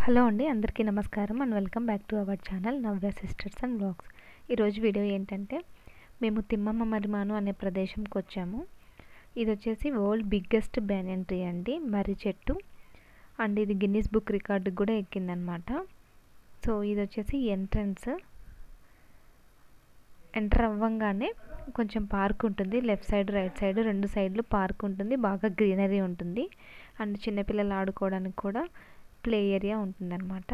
Hello అండి అందరికీ నమస్కారం and welcome back to our channel Navya sisters and blogs ఈరోజు వీడియో ఏంటంటే మేము తిమ్మమ్మ మరిమాను అనే ప్రదేశంకి వచ్చాము ఇది వచ్చేసి వరల్డ్ బిగ్గెస్ట్ బ్యానియన్ ట్రీ అండి మర్రి చెట్టు అండ్ ఇది గిన్నీస్ బుక్ రికార్డుకి కూడా ఎక్కిందనమాట సో ఇది వచ్చేసి ఎంట్రన్స్ ఎంటర్ అవ్వంగానే కొంచెం పార్క్ ఉంటుంది లెఫ్ట్ సైడ్ రైట్ సైడ్ రెండు సైడ్లు పార్క్ ఉంటుంది బాగా గ్రీనరీ ఉంటుంది అండ్ చిన్నపిల్లలు ఆడుకోవడానికి కూడా ప్లే ఏరియా ఉంటుందన్నమాట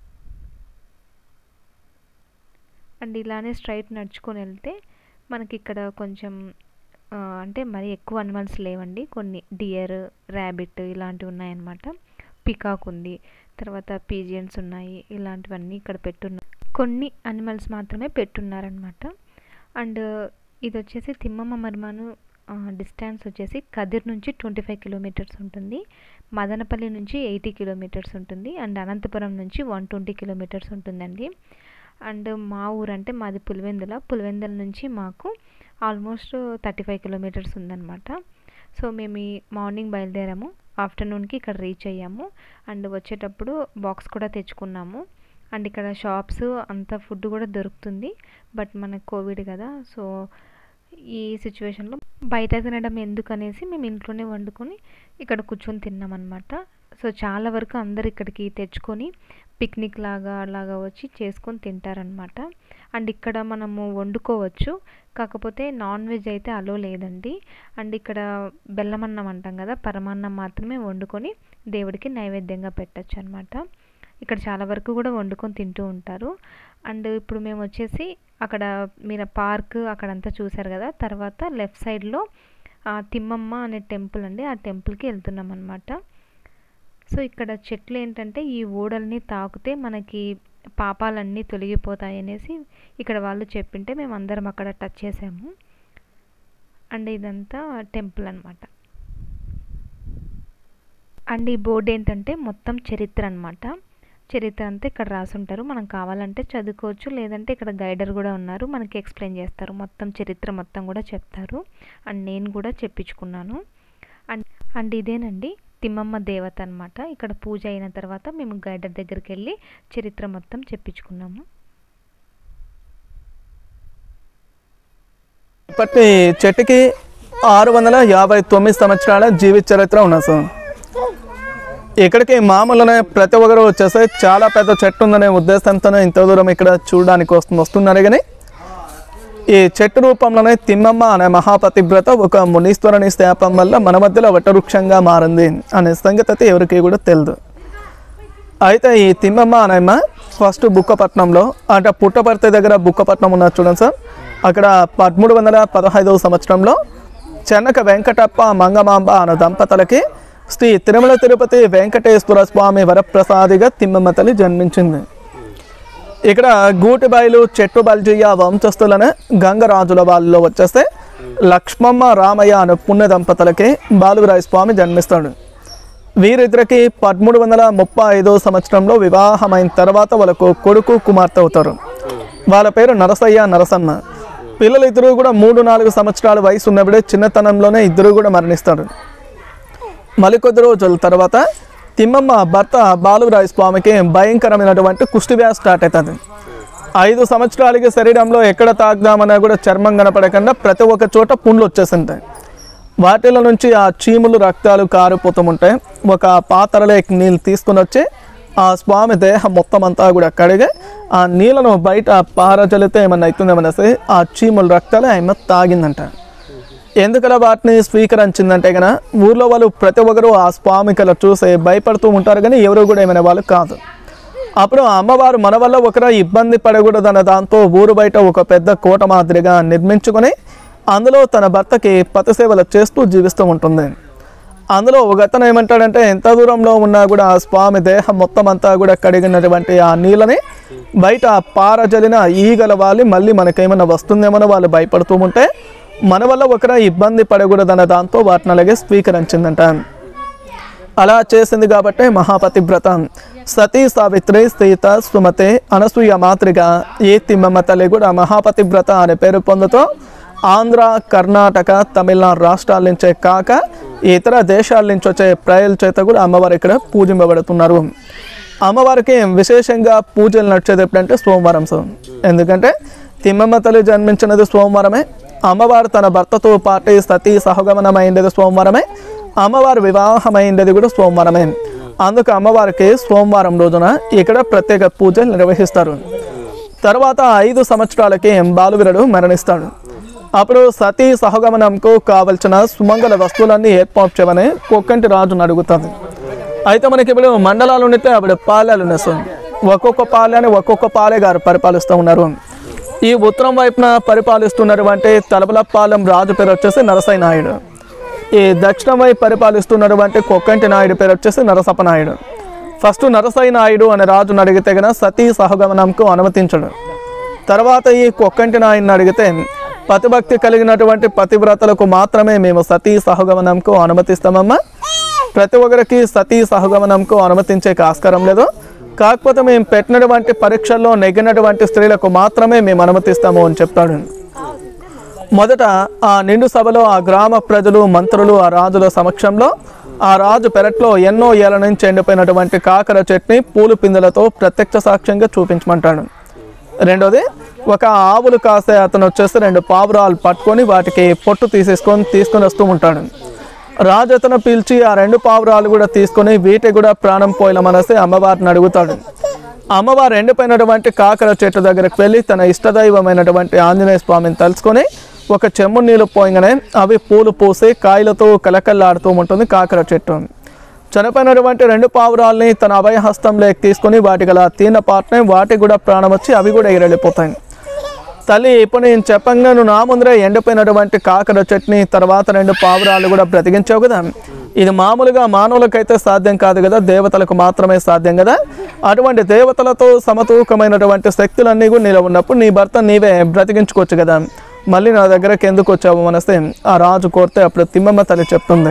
అండ్ ఇలానే స్ట్రైట్ నడుచుకొని వెళ్తే మనకి ఇక్కడ కొంచెం అంటే మరి ఎక్కువ అనిమల్స్ లేవండి కొన్ని డియర్ ర్యాబిట్ ఇలాంటివి ఉన్నాయన్నమాట పికాక్ ఉంది తర్వాత పీజియన్స్ ఉన్నాయి ఇలాంటివన్నీ ఇక్కడ పెట్టున్నారు కొన్ని అనిమల్స్ మాత్రమే పెట్టున్నారనమాట అండ్ ఇది వచ్చేసి తిమ్మమ్మ మర్మాను డిస్టెన్స్ వచ్చేసి కదిర్ నుంచి ట్వంటీ ఫైవ్ కిలోమీటర్స్ ఉంటుంది మదనపల్లి నుంచి ఎయిటీ కిలోమీటర్స్ ఉంటుంది అండ్ అనంతపురం నుంచి వన్ ట్వంటీ కిలోమీటర్స్ ఉంటుందండి అండ్ మా ఊరు అంటే మాది పులివెందుల పులివెందుల నుంచి మాకు ఆల్మోస్ట్ థర్టీ ఫైవ్ కిలోమీటర్స్ ఉందన్నమాట సో మేము ఈ మార్నింగ్ బయలుదేరాము ఆఫ్టర్నూన్కి ఇక్కడ రీచ్ అయ్యాము అండ్ వచ్చేటప్పుడు బాక్స్ కూడా తెచ్చుకున్నాము అండ్ ఇక్కడ షాప్స్ అంత ఫుడ్ కూడా దొరుకుతుంది బట్ మనకు కోవిడ్ కదా సో ఈ సిచ్యువేషన్లో బయట తినడం ఎందుకు అనేసి మేము ఇంట్లోనే వండుకొని ఇక్కడ కూర్చొని తిన్నామన్నమాట సో చాలా వరకు అందరు ఇక్కడికి తెచ్చుకొని పిక్నిక్ లాగా అలాగా వచ్చి చేసుకొని తింటారనమాట అండ్ ఇక్కడ మనము వండుకోవచ్చు కాకపోతే నాన్ వెజ్ అయితే అలో లేదండి అండ్ ఇక్కడ బెల్లమన్నం అంటాం కదా పరమాన్నం మాత్రమే వండుకొని దేవుడికి నైవేద్యంగా పెట్టచ్చు అనమాట ఇక్కడ చాలా వరకు కూడా వండుకొని తింటూ ఉంటారు అండ్ ఇప్పుడు మేము వచ్చేసి అక్కడ మీరు పార్క్ అక్కడంతా చూసారు కదా తర్వాత లెఫ్ట్ సైడ్లో తిమ్మమ్మ అనే టెంపుల్ అండి ఆ టెంపుల్కి వెళ్తున్నాం అనమాట సో ఇక్కడ చెట్లు ఏంటంటే ఈ ఊడల్ని తాకితే మనకి పాపాలన్నీ తొలగిపోతాయి అనేసి ఇక్కడ వాళ్ళు చెప్పింటే మేము అందరం అక్కడ టచ్ చేసాము అండ్ ఇదంతా టెంపుల్ అనమాట అండ్ ఈ బోర్డు ఏంటంటే మొత్తం చరిత్ర అనమాట చరిత్ర అంతా ఇక్కడ రాసుంటారు మనం కావాలంటే చదువుకోవచ్చు లేదంటే ఇక్కడ గైడర్ కూడా ఉన్నారు మనకి ఎక్స్ప్లెయిన్ చేస్తారు మొత్తం చరిత్ర మొత్తం కూడా చెప్తారు అండ్ నేను కూడా చెప్పించుకున్నాను అండ్ అండ్ ఇదేనండి తిమ్మమ్మ దేవత అనమాట ఇక్కడ పూజ అయిన తర్వాత మేము గైడర్ దగ్గరికి వెళ్ళి చరిత్ర మొత్తం చెప్పించుకున్నాము ఇప్పటి చెట్టుకి ఆరు వందల యాభై తొమ్మిది సంవత్సరాల జీవిత చరిత్ర ఉన్నది సార్ ఇక్కడికి మామూలునే ప్రతి ఒక్కరు వచ్చేస్తే చాలా పెద్ద చెట్టు ఉందనే ఉద్దేశంతోనే ఇంత దూరం ఇక్కడ చూడడానికి వస్తు వస్తున్నారు కానీ ఈ చెట్టు రూపంలోనే తిమ్మమ్మ అనే మహాపతివ్రత ఒక మునీశ్వరుని శాపం వల్ల మన మధ్యలో వటవృక్షంగా మారింది అనే సంగతి అయితే ఎవరికి కూడా తెలియదు అయితే ఈ తిమ్మమ్మ అనేమ్మ ఫస్ట్ బుక్కపట్నంలో అంటే పుట్టపర్తి దగ్గర బుక్కపట్నం ఉన్నది చూడండి సార్ అక్కడ పదమూడు వందల పదహైదవ సంవత్సరంలో చెన్నక వెంకటప్ప మంగమాంబ అనే దంపతులకి శ్రీ తిరుమల తిరుపతి వెంకటేశ్వర స్వామి వరప్రసాదిగా తిమ్మమ్మ తల్లి జన్మించింది ఇక్కడ గూటిబాయిలు చెట్టు బల్జయ్య వంశస్థులనే గంగరాజుల వాళ్ళలో వచ్చేస్తే లక్ష్మమ్మ రామయ్య అనే పుణ్య దంపతులకి బాలురాయ స్వామి జన్మిస్తాడు వీరిద్దరికి పదమూడు వందల ముప్పై ఐదో సంవత్సరంలో వివాహమైన తర్వాత వాళ్ళకు కొడుకు కుమార్తె అవుతారు వాళ్ళ పేరు నరసయ్య నరసమ్మ పిల్లలు ఇద్దరు కూడా మూడు నాలుగు సంవత్సరాల వయసు ఉన్నప్పుడే చిన్నతనంలోనే ఇద్దరు కూడా మరణిస్తారు మళ్ళీ కొద్ది రోజుల తర్వాత తిమ్మమ్మ భర్త బాలురాయ స్వామికి భయంకరమైనటువంటి కుష్టి వ్యాధి స్టార్ట్ అవుతుంది ఐదు సంవత్సరాలకి శరీరంలో ఎక్కడ తాగుదామన్నా కూడా చర్మం కనపడకుండా ప్రతి ఒక్క చోట పుండ్లు వచ్చేసింటాయి వాటిలో నుంచి ఆ చీములు రక్తాలు కారిపోతూ ఉంటాయి ఒక పాత్రలోకి నీళ్ళు తీసుకుని వచ్చి ఆ స్వామి దేహం మొత్తం అంతా కూడా కడిగి ఆ నీళ్ళను బయట పారజలితే ఏమన్నా అవుతుందేమనేసి ఆ చీముల రక్తాలు ఆమె తాగిందంట ఎందుకలా వాటిని స్వీకరించిందంటే కనుక ఊర్లో వాళ్ళు ప్రతి ఒక్కరు ఆ స్వామికల చూసి భయపడుతూ ఉంటారు కానీ ఎవరు కూడా ఏమైనా వాళ్ళు కాదు అప్పుడు ఆ అమ్మవారు మన వల్ల ఒకరు ఇబ్బంది పడకూడదన్న దాంతో ఊరు బయట ఒక పెద్ద కోట మాదిరిగా నిర్మించుకొని అందులో తన భర్తకి పతిసేవలు చేస్తూ జీవిస్తూ ఉంటుంది అందులో ఒక అతను ఏమంటాడంటే ఎంత దూరంలో ఉన్నా కూడా ఆ స్వామి దేహం మొత్తం అంతా కూడా కడిగినటువంటి ఆ నీళ్ళని బయట పారజలిన ఈగల వాలి మళ్ళీ మనకేమైనా వస్తుందేమో వాళ్ళు భయపడుతూ ఉంటే మన వల్ల ఒకరు ఇబ్బంది పడకూడదన్న దాంతో వాటిని అలాగే స్వీకరించిందంట అలా చేసింది కాబట్టి మహాపతివ్రత సతీ సావిత్రి సీత సుమతి అనసూయ మాతృగా ఈ తిమ్మమ్మ తల్లి కూడా మహాపతివ్రత అనే పేరు పొందుతూ ఆంధ్ర కర్ణాటక తమిళనాడు రాష్ట్రాల నుంచే కాక ఇతర దేశాల నుంచి వచ్చే ప్రజల చేత కూడా అమ్మవారు ఇక్కడ పూజింపబడుతున్నారు అమ్మవారికి విశేషంగా పూజలు నడిచేది ఎప్పుడంటే సోమవారం సార్ ఎందుకంటే తిమ్మమ్మ తల్లి జన్మించినది సోమవారమే అమ్మవారు తన భర్తతో పాటు సతీ సహగమనమైండేది సోమవారమే అమ్మవారు వివాహమైండేది కూడా సోమవారమే అందుకు అమ్మవారికి సోమవారం రోజున ఇక్కడ ప్రత్యేక పూజలు నిర్వహిస్తారు తర్వాత ఐదు సంవత్సరాలకి బాలువీరుడు మరణిస్తాడు అప్పుడు సతీ సహగమనంకు కావలసిన సుమంగళ వస్తువులన్నీ ఏర్పాటు చేయమని కొక్కంటి రాజును అడుగుతుంది అయితే మనకి ఇప్పుడు మండలాలు ఉండితే అప్పుడు పాలెలు ఉన్నాయి సార్ ఒక్కొక్క పాలెని ఒక్కొక్క పాలె గారు పరిపాలిస్తూ ఉన్నారు ఈ ఉత్తరం వైపున పరిపాలిస్తున్నటువంటి తలబలపాలెం రాజు పేరు వచ్చేసి నరసయ్య నాయుడు ఈ దక్షిణం వైపు పరిపాలిస్తున్నటువంటి కొక్కంటి నాయుడు పేరు వచ్చేసి నరసప్ప నాయుడు ఫస్ట్ నరసయ్య నాయుడు అనే రాజును అడిగితే గన సతీ సహగమనంకు అనుమతించడు తర్వాత ఈ కొక్కంటి నాయుడిని అడిగితే పతిభక్తి కలిగినటువంటి పతివ్రతలకు మాత్రమే మేము సతీ సహగమనంకు అనుమతిస్తామమ్మా ప్రతి ఒక్కరికి సతీ సహగమనంకు అనుమతించే ఆస్కారం లేదు కాకపోతే మేము పెట్టినటువంటి పరీక్షల్లో నెగ్గినటువంటి స్త్రీలకు మాత్రమే మేము అనుమతిస్తాము అని చెప్తాడు మొదట ఆ నిండు సభలో ఆ గ్రామ ప్రజలు మంత్రులు ఆ రాజుల సమక్షంలో ఆ రాజు పెరట్లో ఎన్నో ఏళ్ల నుంచి ఎండిపోయినటువంటి కాకర చట్నీ పూలు పిందెలతో ప్రత్యక్ష సాక్ష్యంగా చూపించమంటాడు రెండోది ఒక ఆవులు కాసే అతను వచ్చేసి రెండు పావురాలు పట్టుకొని వాటికి పొట్టు తీసేసుకొని తీసుకొని వస్తూ ఉంటాడు రాజు అతను పిలిచి ఆ రెండు పావురాలు కూడా తీసుకొని వీటి కూడా ప్రాణం పోయిలమనేసి అమ్మవారిని అడుగుతాడు అమ్మవారు ఎండిపోయినటువంటి కాకర చెట్టు దగ్గరకు వెళ్ళి తన ఇష్టదైవమైనటువంటి ఆంజనేయ స్వామిని తలుచుకొని ఒక చెమ్ము నీళ్ళు పోయగానే అవి పూలు పూసి కాయలతో కలకల్లాడుతూ ఉంటుంది కాకర చెట్టు చనిపోయినటువంటి రెండు పావురాల్ని తన అభయహస్తంలోకి తీసుకొని వాటి గల తీన పాటనే వాటికి కూడా ప్రాణం వచ్చి అవి కూడా ఎగిరెళ్ళిపోతాయి తల్లి ఇప్పుడు నేను చెప్పంగా నువ్వు నా ముందరే ఎండిపోయినటువంటి కాకర చట్నీ తర్వాత రెండు పావురాలు కూడా బ్రతికించావు కదా ఇది మామూలుగా మానవులకైతే సాధ్యం కాదు కదా దేవతలకు మాత్రమే సాధ్యం కదా అటువంటి దేవతలతో సమతూకమైనటువంటి శక్తులన్నీ కూడా నీలో ఉన్నప్పుడు నీ భర్త నీవే బ్రతికించుకోవచ్చు కదా మళ్ళీ నా దగ్గరకు ఎందుకు వచ్చావు అనేస్తే ఆ రాజు కోరితే అప్పుడు తిమ్మమ్మ తల్లి చెప్తుంది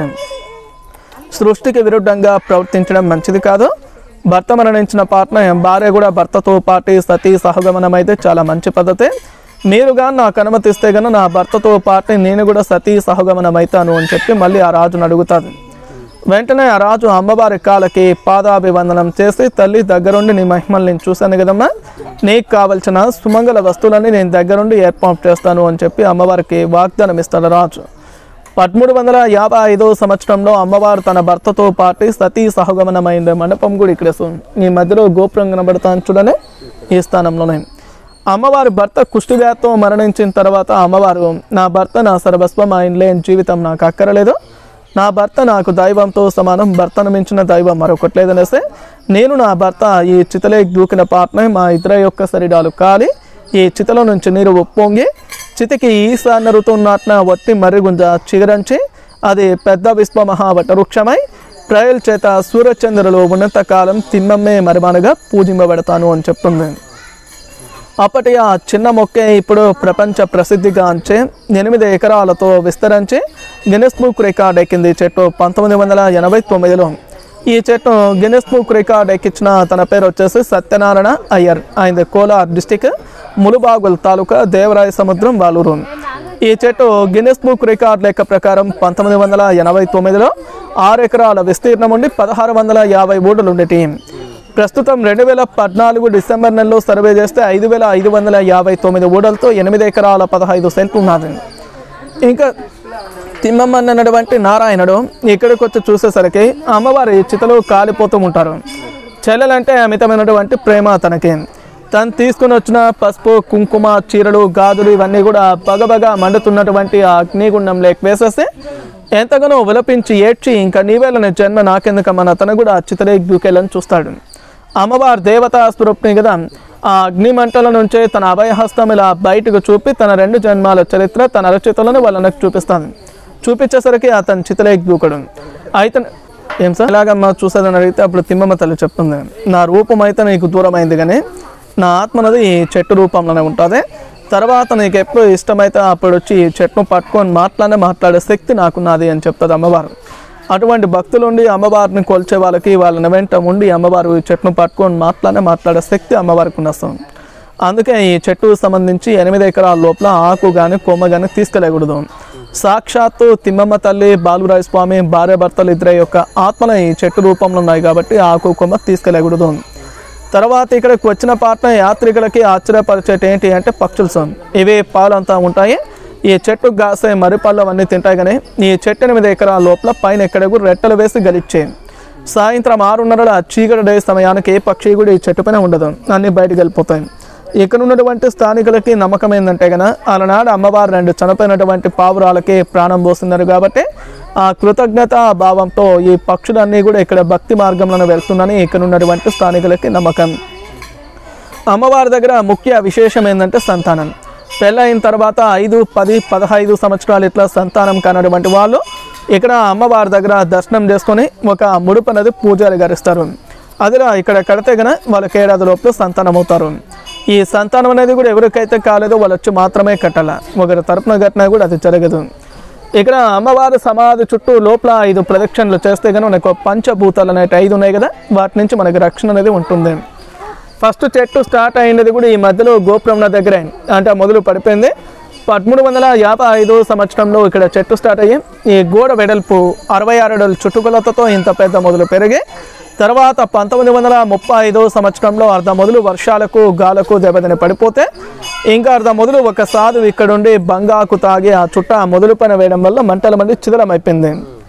సృష్టికి విరుద్ధంగా ప్రవర్తించడం మంచిది కాదు భర్త మరణించిన పాటన భార్య కూడా భర్తతో పాటు సతీ సహగమనం అయితే చాలా మంచి పద్ధతి మీరుగా నాకు అనుమతిస్తే గన నా భర్తతో పాటు నేను కూడా సతీ సహగమనం అవుతాను అని చెప్పి మళ్ళీ ఆ రాజును అడుగుతాను వెంటనే ఆ రాజు అమ్మవారి కాళ్ళకి పాదాభివందనం చేసి తల్లి దగ్గరుండి నీ మహిమల్ని నేను చూశాను కదమ్మా నీకు కావలసిన సుమంగళ వస్తువులని నేను దగ్గరుండి ఏర్పాటు చేస్తాను అని చెప్పి అమ్మవారికి వాగ్దానం ఇస్తాడు రాజు పదమూడు వందల యాభై ఐదో సంవత్సరంలో అమ్మవారు తన భర్తతో పాటు సతీ సహగమనమైన మండపం కూడా ఇక్కడ ఉంది. ఈ మధ్యలో గోపురం కనబడతాను చూడనే ఈ స్థానంలోనే అమ్మవారి భర్త కుష్టివ్యాధితో మరణించిన తర్వాత అమ్మవారు నా భర్త నా సర్వస్వం ఆయన లేని జీవితం నాకు అక్కరలేదు నా భర్త నాకు దైవంతో సమానం భర్తను మించిన దైవం మరొకటి లేదనేసి నేను నా భర్త ఈ చితలే దూకిన పాటనే మా ఇద్దరి యొక్క శరీరాలు కాలి ఈ చితల నుంచి నీరు ఉప్పొంగి చితికి ఈశాన్య ఋతువునాట్న వట్టి మర్రిగుంజ చిగురించి అది పెద్ద విశ్వ మహావట వృక్షమై ప్రయల్ చేత సూర్యచంద్రులు ఉన్నంతకాలం తిమ్మమ్మే మరిమానగా పూజింపబడతాను అని చెప్తుంది అప్పటి ఆ చిన్న మొక్కే ఇప్పుడు ప్రపంచ ప్రసిద్ధిగాంచే ఎనిమిది ఎకరాలతో విస్తరించి గిన్నెస్ బుక్ రికార్డ్ ఎక్కింది ఈ చెట్టు పంతొమ్మిది వందల ఎనభై తొమ్మిదిలో ఈ చెట్టు గిన్నెస్ బుక్ రికార్డ్ ఎక్కించిన తన పేరు వచ్చేసి సత్యనారాయణ అయ్యర్ ఆయన కోలార్ డిస్టిక్ ములుబాగుల్ తాలూకా దేవరాయ సముద్రం వాలూరు ఈ చెట్టు గిన్నెస్ బుక్ రికార్డ్ లెక్క ప్రకారం పంతొమ్మిది వందల ఎనభై తొమ్మిదిలో ఆరు ఎకరాల విస్తీర్ణం ఉండి పదహారు వందల యాభై ఓటులు ఉండేటి ప్రస్తుతం రెండు వేల పద్నాలుగు డిసెంబర్ నెలలో సర్వే చేస్తే ఐదు వేల ఐదు వందల యాభై తొమ్మిది ఓడలతో ఎనిమిది ఎకరాల పదహైదు సెంట్లు ఉన్నది ఇంకా తిమ్మమ్మ అన్నటువంటి నారాయణుడు ఇక్కడికి వచ్చి చూసేసరికి అమ్మవారి చితలో కాలిపోతూ ఉంటారు చెల్లెలంటే అమితమైనటువంటి ప్రేమ తనకి తను తీసుకుని వచ్చిన పసుపు కుంకుమ చీరలు గాజులు ఇవన్నీ కూడా బగబగా మండుతున్నటువంటి ఆ అగ్నిగుండంలోకి వేసేసి ఎంతగానో విలపించి ఏడ్చి ఇంకా నీవేళని జన్మ నాకెందుకమ్మని అతను కూడా చితలే దూకేళ్ళని చూస్తాడు అమ్మవారి దేవతా స్వరూపిణి కదా ఆ అగ్ని మంటల నుంచే తన అభయహస్తం ఇలా బయటకు చూపి తన రెండు జన్మాల చరిత్ర తన అరచితలను వాళ్ళకి చూపిస్తాను చూపించేసరికి అతను చితలేకి దూకడు అయితే ఏం సార్ ఎలాగమ్మా చూసేదని అడిగితే అప్పుడు తిమ్మమ్మ తల్లి చెప్తుంది నా రూపం అయితే నీకు దూరమైంది కానీ నా ఆత్మ అనేది ఈ చెట్టు రూపంలోనే ఉంటుంది తర్వాత నీకు ఎప్పుడు ఇష్టమైతే అప్పుడు వచ్చి ఈ చెట్టును పట్టుకొని మాట్లాడే మాట్లాడే శక్తి నాకున్నది అని చెప్తుంది అమ్మవారు అటువంటి భక్తులు ఉండి అమ్మవారిని కొలిచే వాళ్ళకి వాళ్ళని వెంట ఉండి అమ్మవారు ఈ చెట్టును పట్టుకొని మాట్లాడే మాట్లాడే శక్తి అమ్మవారికి ఉన్నస్తుంది అందుకే ఈ చెట్టుకు సంబంధించి ఎనిమిది ఎకరాల లోపల ఆకు కానీ కొమ్మ కానీ తీసుకెళ్ళకూడదు సాక్షాత్తు తిమ్మమ్మ తల్లి బాలురాయ స్వామి భార్య భర్తలు ఇద్దరి యొక్క ఆత్మలు ఈ చెట్టు రూపంలో ఉన్నాయి కాబట్టి ఆకు కొమ్మ తీసుకెళ్ళకూడదు తర్వాత ఇక్కడికి వచ్చిన పాటన యాత్రికులకి ఆశ్చర్యపరిచేటి ఏంటి అంటే పక్షుల సౌండ్ ఇవి పాలంతా ఉంటాయి ఈ చెట్టు గాసే మరిపళ్ళు అవన్నీ తింటాయి కానీ ఈ చెట్టు ఎనిమిది ఎకరాల లోపల పైన ఎక్కడ కూడా రెట్టలు వేసి గలిచ్చేయి సాయంత్రం ఆరున్నర చీకటి డే సమయానికి ఏ పక్షి కూడా ఈ చెట్టు పైన ఉండదు అన్నీ బయటకు వెళ్ళిపోతాయి ఇక్కడ ఉన్నటువంటి స్థానికులకి నమ్మకం ఏంటంటే కనుక అలనాడు అమ్మవారు రెండు చనిపోయినటువంటి పావురాలకి ప్రాణం పోస్తున్నారు కాబట్టి ఆ కృతజ్ఞత భావంతో ఈ పక్షులన్నీ కూడా ఇక్కడ భక్తి మార్గంలో వెళ్తుందని ఇక్కడ ఉన్నటువంటి స్థానికులకి నమ్మకం అమ్మవారి దగ్గర ముఖ్య విశేషం ఏంటంటే సంతానం పెళ్ళైన తర్వాత ఐదు పది పదహైదు సంవత్సరాలు ఇట్లా సంతానం కానటువంటి వాళ్ళు ఇక్కడ అమ్మవారి దగ్గర దర్శనం చేసుకొని ఒక ముడుపు అనేది పూజారి గరిస్తారు అదిలా ఇక్కడ కడితే గన వాళ్ళకి ఏడాది లోపల సంతానం అవుతారు ఈ సంతానం అనేది కూడా ఎవరికైతే కాలేదో వాళ్ళు వచ్చి మాత్రమే కట్టాల ఒకరి తరపున కట్టినా కూడా అది జరగదు ఇక్కడ అమ్మవారి సమాధి చుట్టూ లోపల ఐదు ప్రదక్షిణలు చేస్తే కనుక మనకు పంచభూతాలు అనేవి ఐదు ఉన్నాయి కదా వాటి నుంచి మనకి రక్షణ అనేది ఉంటుంది ఫస్ట్ చెట్టు స్టార్ట్ అయినది కూడా ఈ మధ్యలో గోపురం దగ్గర అయింది. అంటే మొదలు పడిపోయింది పదమూడు వందల యాభై ఐదు సంవత్సరంలో ఇక్కడ చెట్టు స్టార్ట్ అయ్యి ఈ గోడ వెడల్పు అరవై ఆరు అడుగుల చుట్టుకొలతతో ఇంత పెద్ద మొదలు పెరిగి తర్వాత పంతొమ్మిది వందల ముప్పై ఐదో సంవత్సరంలో అర్ధ మొదలు వర్షాలకు గాలకు దెబ్బతిని పడిపోతే ఇంకా అర్ధ మొదలు ఒక సాధువు ఇక్కడుండి బంగాకు తాగి ఆ చుట్ట ఆ మొదలు పైన వేయడం వల్ల మంటల మంది చిదలం అయిపోయింది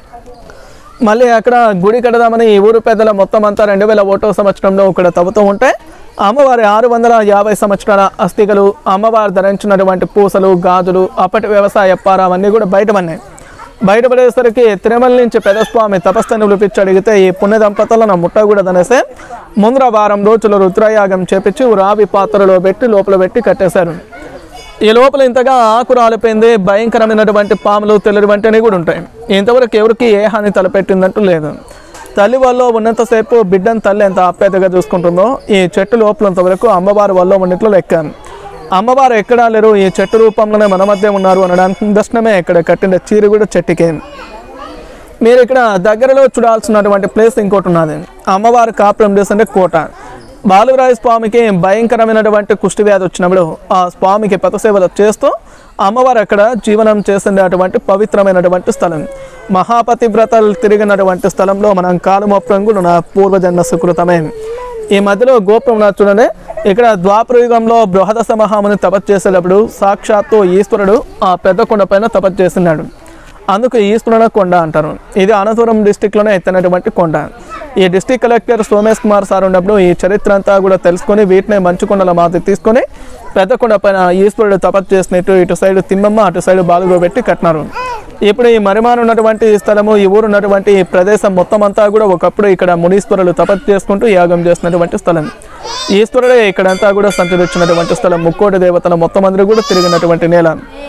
మళ్ళీ అక్కడ గుడి కడదామని ఈ ఊరు పెద్దల మొత్తం అంతా రెండు వేల ఒకటో సంవత్సరంలో ఇక్కడ తవ్వుతూ ఉంటే అమ్మవారి ఆరు వందల యాభై సంవత్సరాల అస్థికలు అమ్మవారు ధరించినటువంటి పూసలు గాజులు అప్పటి వ్యవసాయ అప్పార అవన్నీ కూడా బయటపడినాయి బయటపడేసరికి తిరుమల నుంచి పెదస్వామి తపస్సుని పిలిపించి అడిగితే ఈ పుణ్య దంపతులను ముట్టకూడదనేసే ముందర వారం రోజులు రుద్రయాగం చేపించి రావి పాత్రలో పెట్టి లోపల పెట్టి కట్టేశారు ఈ లోపల ఇంతగా ఆకు రాలిపోయింది భయంకరమైనటువంటి పాములు తెల్లటివంటివి కూడా ఉంటాయి ఇంతవరకు ఎవరికి ఏ హాని తలపెట్టిందంటూ లేదు తల్లి వల్ల ఉన్నంతసేపు బిడ్డను తల్లి ఎంత ఆప్యాయతగా చూసుకుంటుందో ఈ చెట్టు లోపలంత వరకు అమ్మవారి వల్ల ఉన్నట్లు లెక్క అమ్మవారు ఎక్కడా లేరు ఈ చెట్టు రూపంలోనే మన మధ్య ఉన్నారు అనడానికి నిదర్శనమే ఇక్కడ కట్టిన చీర కూడా చెట్టుకే మీరు ఇక్కడ దగ్గరలో చూడాల్సినటువంటి ప్లేస్ ఇంకోటి ఉన్నది అమ్మవారి కాపురం ప్లేస్ అంటే కోట బాలురాయ స్వామికి భయంకరమైనటువంటి కుష్టి వ్యాధి వచ్చినప్పుడు ఆ స్వామికి పథసేవలు చేస్తూ అమ్మవారు అక్కడ జీవనం చేస్తున్నటువంటి పవిత్రమైనటువంటి స్థలం మహాపతివ్రతలు తిరిగినటువంటి స్థలంలో మనం కాలుమొప్పం కూడా నా పూర్వజన్మ సుకృతమే ఈ మధ్యలో గోపురం ఉన్నది చూడండి ఇక్కడ ద్వాపర యుగంలో బృహదశ మహాముని తపస్సు చేసేటప్పుడు సాక్షాత్తు ఈశ్వరుడు ఆ పెద్ద కొండ పైన తపస్సు చేస్తున్నాడు అందుకు ఈశ్వరుల కొండ అంటారు ఇది అనంతపురం డిస్టిక్లోనే ఎత్తినటువంటి కొండ ఈ district collector Somesh Kumar sir ఉన్నప్పుడు ఈ చరిత్ర అంతా కూడా తెలుసుకొని వీటిని మంచు కొండల మాది తీసుకొని పెద్ద కొండ పైన ఈశ్వరుడు తపస్సు చేసినట్టు ఇటు సైడ్ తిమ్మమ్మ అటు సైడ్ బాలుగో పెట్టి కట్టినారు ఇప్పుడు ఈ మరిమాన ఉన్నటువంటి ఈ స్థలము ఈ ఊరు ఉన్నటువంటి ఈ ప్రదేశం మొత్తం అంతా కూడా ఒకప్పుడు ఇక్కడ మునీశ్వరులు తపస్సు చేసుకుంటూ యాగం చేస్తున్నటువంటి స్థలం ఈశ్వరుడే ఇక్కడంతా కూడా సంచరించినటువంటి స్థలం ముక్కోటి దేవతల మొత్తం అందరూ కూడా తిరిగినటువంటి నేల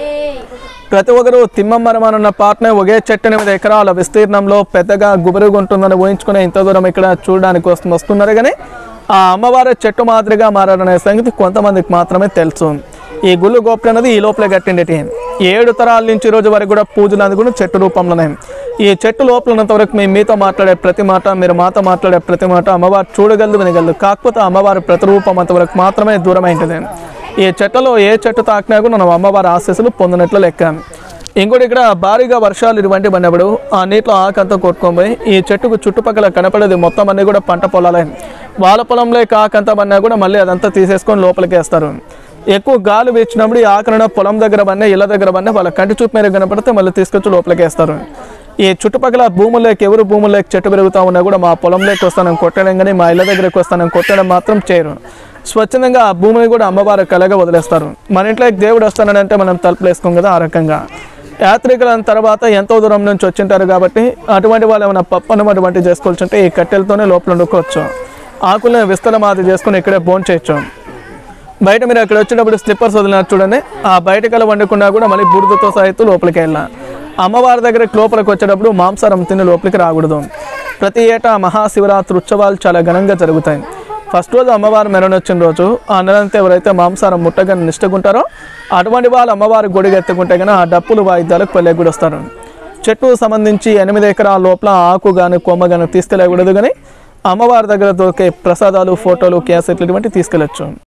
ప్రతి ఒక్కరు తిమ్మమ్మరమనున్న పాటనే ఒకే చెట్టు ఎనిమిది ఎకరాల విస్తీర్ణంలో పెద్దగా గుబురుగా ఉంటుందని ఊహించుకునే ఇంత దూరం ఇక్కడ చూడడానికి వస్తు వస్తున్నారు కానీ ఆ అమ్మవారి చెట్టు మాదిరిగా మారారనే సంగతి కొంతమందికి మాత్రమే తెలుసు ఈ గుళ్ళు గోపురం అనేది ఈ లోపలే కట్టిండేటి ఏడు తరాల నుంచి ఈ రోజు వరకు కూడా పూజలు అనేది కూడా చెట్టు రూపంలోనే ఈ చెట్టు లోపల ఉన్నంత వరకు మేము మీతో మాట్లాడే ప్రతి మాట మీరు మాతో మాట్లాడే ప్రతి మాట అమ్మవారు చూడగలదు వినగలదు కాకపోతే అమ్మవారి ప్రతిరూపం అంతవరకు మాత్రమే దూరమైంటుంది ఈ చెట్లలో ఏ చెట్టు తాకినా కూడా మనం అమ్మవారి ఆశీస్సులు పొందినట్లు లెక్క ఇంకోటి ఇక్కడ భారీగా వర్షాలు ఇటువంటి పడినప్పుడు ఆ నీటిలో ఆకంతా కొట్టుకొని పోయి ఈ చెట్టుకు చుట్టుపక్కల కనపడేది మొత్తం అన్ని కూడా పంట పొలాలే వాళ్ళ పొలంలో ఆకంతా పడినా కూడా మళ్ళీ అదంతా తీసేసుకొని లోపలికి వేస్తారు ఎక్కువ గాలి వీచినప్పుడు ఈ ఆకరణ పొలం దగ్గర పడినా ఇళ్ళ దగ్గర పడినా వాళ్ళ కంటి చూపు మీద కనపడితే మళ్ళీ తీసుకొచ్చి లోపలికి వేస్తారు ఈ చుట్టుపక్కల భూముల్లోకి ఎవరు భూముల్లోకి చెట్టు పెరుగుతా ఉన్నా కూడా మా పొలంలోకి వస్తానని కొట్టడం కానీ మా ఇళ్ళ దగ్గరికి వస్తానని కొట్టడం మాత్రం చేయరు స్వచ్ఛందంగా ఆ భూమిని కూడా అమ్మవారు కలగా వదిలేస్తారు మన ఇంట్లోకి దేవుడు వస్తానని అంటే మనం తలుపులు వేసుకోం కదా ఆ రకంగా యాత్రికుల తర్వాత ఎంతో దూరం నుంచి వచ్చింటారు కాబట్టి అటువంటి వాళ్ళు ఏమైనా పప్పనం అటువంటి చేసుకోవాల్సి ఉంటే ఈ కట్టెలతోనే లోపల వండుకోవచ్చు ఆకులను విస్తరమాది చేసుకుని ఇక్కడే బోన్ చేయొచ్చు బయట మీరు అక్కడ వచ్చేటప్పుడు స్లిప్పర్స్ వదిలినారు చూడండి ఆ బయటకల వండకుండా కూడా మళ్ళీ బురదతో సహితం లోపలికి వెళ్ళాలి అమ్మవారి దగ్గరికి లోపలికి వచ్చేటప్పుడు మాంసారం తిని లోపలికి రాకూడదు ప్రతి ఏటా మహాశివరాత్రి ఉత్సవాలు చాలా ఘనంగా జరుగుతాయి ఫస్ట్ రోజు అమ్మవారు మెరవని వచ్చిన రోజు ఆ నెలంతా ఎవరైతే మాంసారం ముట్టగా నిష్టకుంటారో అటువంటి వాళ్ళు అమ్మవారి గుడికి ఎత్తుకుంటే కనుక ఆ డప్పులు వాయిద్యాలకు పల్లె కూడా వస్తారు చెట్టు సంబంధించి ఎనిమిది ఎకరాల లోపల ఆకు కానీ కొమ్మ కానీ తీసుకెళ్ళకూడదు కానీ అమ్మవారి దగ్గర దొరికే ప్రసాదాలు ఫోటోలు క్యాసెట్లు ఇటువంటి తీసుకెళ్ళచ్చు